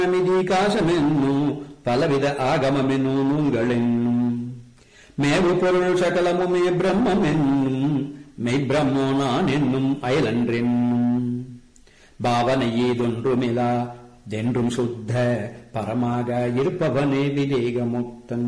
மிதிகாசமென்னும் பலவித ஆகமமென்னும் நூல்களென்னும் மேவு பொருள் சகலமுமே பிரம்மமென்னும் மெய்பிரம்மோ நான் என்னும் அயலன்றென்னும் பாவனை ஏதொன்றுமிலா தென்றும் சுத்த பரமாக இருப்பவனே விவேகமுக்தன்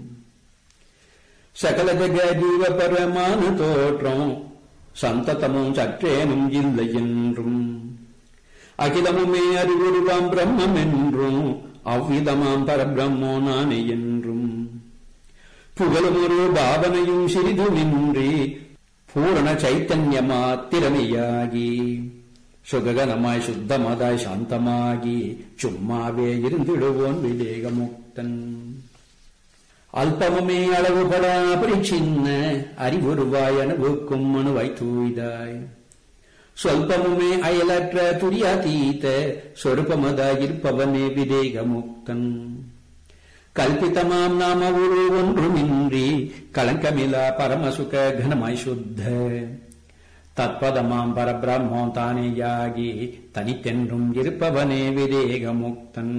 சகல ஜக ஜீவ பரமான தோற்றம் சந்ததமும் சற்றேனும் இல்லை என்றும் அகிலமுமே அறிவுருவாம் பிரம்மம் என்றும் அவ்விதமாம் பரபிரம்மோ நானே என்றும் புகழும் ஒரு பாவனையும் சிறிதுமின்றி பூரண சைத்தன்யமாத்திரமையாகி சுககனமாய் சுத்தமதாய் சாந்தமாகி சும்மாவே இருந்திடுவோன் விவேகமுக்தன் அல்பமுமே அளவுபட பரிச்சின்ன அறிவுருவாய் அனுபவிக்கும் மனுவாய் தூய்தாய் சொல்பமுமே அயலற்ற துரியாதீத சொருபமதாயிருப்பவனே விதேகமுக்தன் கல்பிதமாம் நாம ஒரு ஒன்றுமின்றி களங்கமிலா பரமசுக கனமாய் சுத்த தத்பதமாம் பரபிரம்மோ தானேயாகி தனித்தென்றும் இருப்பவனே விதேகமுக்தன்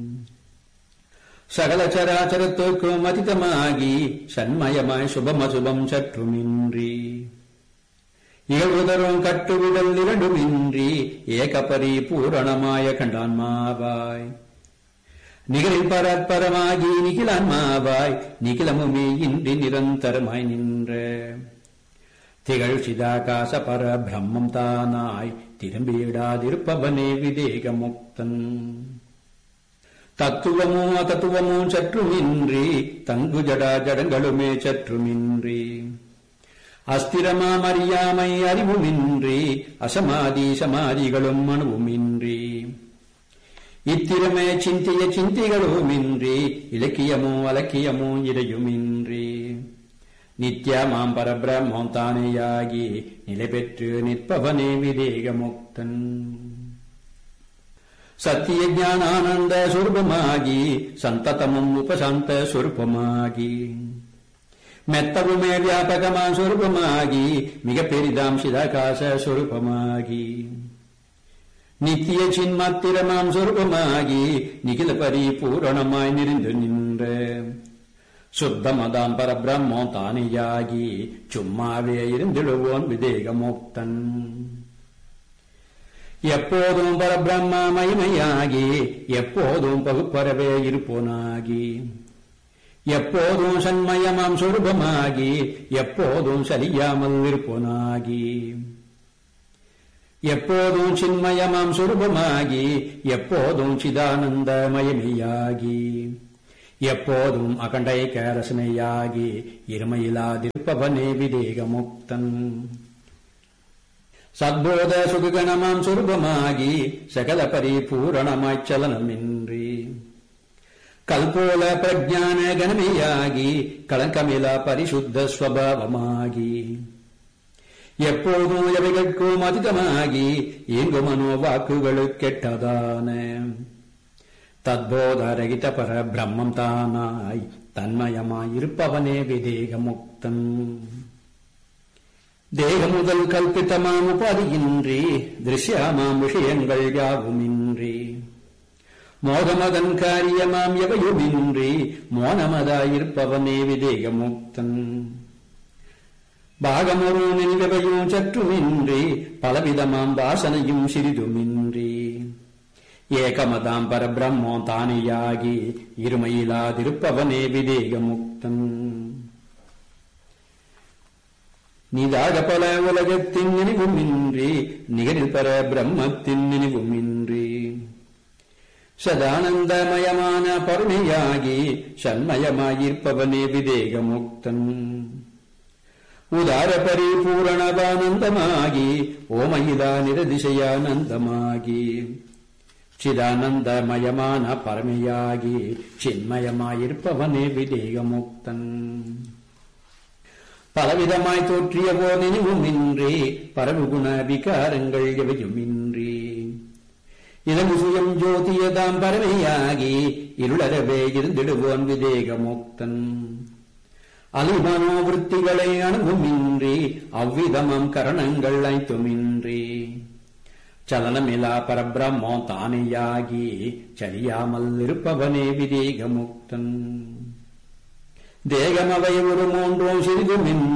சகல சராச்சரத்துக்கும் அதிதமாகி சண்மயமாய் சுபமசுபம் சற்றுமின்றி இகழ்வுதரும் கட்டுவிடல் இரண்டுமின்றி ஏகபரி பூரணமாய கண்டான்மாவாய் நிகழில் பரப்பரமாகி நிகிலான்மாவாய் நிகிலமுமே இன்றி நிரந்தரமாய் நின்ற திகழ் சிதாகாச பர பிரம்மம் தானாய் திரும்பியிடாதிருப்பவனே விதேகமுக்தன் தத்துவமோ அதத்துவமோ சற்றுமின்றி தங்கு ஜடா ஜடங்களுமே சற்றுமின்றி அஸ்திரமாம் அறியாமை அறிவுமின்றி அசமாதி சமாதிகளும் அணுவுமின்றி இத்திரமே சிந்திய சிந்திகளுமின்றி இலக்கியமோ அலக்கியமோ இடையுமின்றி நித்யமாம் பரபிரம்மோ தானேயாகி நிலை பெற்று நிற்பவனே விதேகமுக்தன் சத்திய ஞானானந்த சொருபமாகி சந்ததமும் உபசாந்த சொருபமாகி மெத்தவுமே வியாபகமா சொருபமாகி மிக பெரிதாம் சிதாகாச சொருபமாகி நித்திய சின்மாத்திரமாம் சொருபமாகி நிகில பரிபூரணமாய் நிறைந்து நின்ற சுத்தமதாம் பரபிரம்மோ தானியாகி சும்மாவே இருந்திடுவோன் விதேகமோக்தன் எப்போதும் பரபிரம்ம மகிமையாகி எப்போதும் பகுப்பரவே இருப்போனாகி எப்போதும் சண்மயமாம் சொருபமாகி எப்போதும் சலியாமல் இருப்போனாகி எப்போதும் சின்மயமாம் சொருபமாகி எப்போதும் சிதானந்த மயமையாகி எப்போதும் அகண்டை கேரசனையாகி இருமையிலாதிருப்பவனே விதேகமுக்தன் சத்போத சுககணமாம் சொருபமாகி சகல பரிபூரணமாய்ச் சலனமின்றி கல்போல பிரஜான கணமையாகி களங்கமிலா பரிசுத்த ஸ்வபாவமாகி எப்போதும் எவைகட்கும் அதிகமாகி இங்கு மனோவாக்குகளுக்கு கெட்டதான தத்போதரகித பர பிரம்மம் தானாய் தன்மயமாயிருப்பவனே விதேகமுக்தன் தேக முதல் கல்பித்தமாம் உபாதியின்றி திருஷ்யமாம் விஷயங்கள் யாவுமின்றி மோகமதன் காரியமாம் எவையுமின்றி மோனமதாயிருப்பவனே விதேகமுக்தன் பாகமொரு நினைவையும் சற்றுமின்றி பலவிதமாம் வாசனையும் சிறிதுமின்றி ஏகமதாம் பரபிரம்மோ தானியாகி இருமையிலாதிருப்பவனே விதேகமுக்தன் நீதாக பல உலகத்தின் நினைவுமின்றி நிகழில் பர பிரம்மத்தின் நினைவுமின்றி சதானந்தமயமான பருணையாகி சண்மயமாயிருப்பவனே விதேகமுக்தன் உதார பரிபூரணவானந்தமாகி ஓமயிதா நிரதிசயானந்தமாகி சிதானந்தமயமான பரமையாகி சின்மயமாயிருப்பவனே விதேகமுக்தன் பலவிதமாய் தோற்றிய போர் நினைவுமின்றி பரவுகுண விகாரங்கள் எவையுமின்றி இதன் சுயம் ஜோதியதாம் பரமையாகி இருளரவே இருந்திடுவோன் விதேகமுக்தன் அலிமனோவிற்த்திகளை அணுகுமின்றி அவ்விதமாம் கரணங்கள் ஐத்துமின்றி சலனமிலா பரபிரம்மம் தானேயாகி சலியாமல் இருப்பவனே விதேக முக்தன் தேகமவை ஒரு மூன்றும் சிறிதுமின்